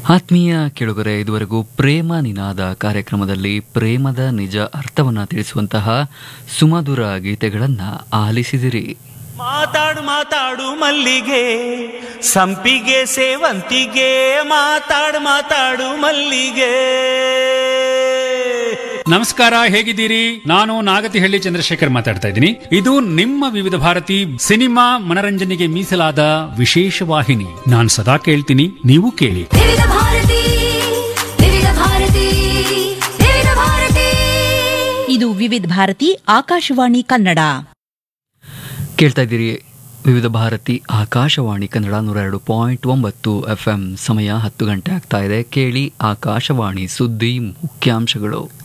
ಆತ್ಮೀಯ ಕೆಳುಗರೆ ಇದುವರೆಗೂ ಪ್ರೇಮ ನಿನಾದ ಕಾರ್ಯಕ್ರಮದಲ್ಲಿ ಪ್ರೇಮದ ನಿಜ ಅರ್ಥವನ್ನು ತಿಳಿಸುವಂತಹ ಸುಮಧುರ ಗೀತೆಗಳನ್ನು ಆಲಿಸಿದಿರಿ ಮಾತಾಡು ಮಾತಾಡು ಮಲ್ಲಿಗೆ ಸಂಪಿಗೆ ಸೇವಂತಿಗೆ ಮಾತಾಡು ಮಾತಾಡು ಮಲ್ಲಿಗೆ ನಮಸ್ಕಾರ ಹೇಗಿದ್ದೀರಿ ನಾನು ನಾಗತಿಹಳ್ಳಿ ಚಂದ್ರಶೇಖರ್ ಮಾತಾಡ್ತಾ ಇದ್ದೀನಿ ಇದು ನಿಮ್ಮ ವಿವಿಧ ಭಾರತಿ ಸಿನಿಮಾ ಮನರಂಜನೆಗೆ ಮೀಸಲಾದ ವಿಶೇಷ ವಾಹಿನಿ ನಾನು ಸದಾ ಕೇಳ್ತೀನಿ ನೀವು ಕೇಳಿ ವಿವಿಧ ಭಾರತಿ ವಿವಿಧ ಭಾರತಿ ವಿವಿಧ ಭಾರತಿ ಇದು ವಿವಿಧ ಭಾರತಿ ಆಕಾಶವಾಣಿ ಕನ್ನಡ ಕೇಳ್ತಾ ಇದ್ದೀರಿ ವಿವಿಧ ಭಾರತಿ ಆಕಾಶವಾಣಿ ಕನ್ನಡ ನೂರ ಎರಡು ಪಾಯಿಂಟ್ ಒಂಬತ್ತು ಎಫ್ ಎಂ ಸಮಯ ಹತ್ತು ಗಂಟೆ ಆಗ್ತಾ ಇದೆ ಕೇಳಿ ಆಕಾಶವಾಣಿ ಸುದ್ದಿ ಮುಖ್ಯಾಂಶಗಳು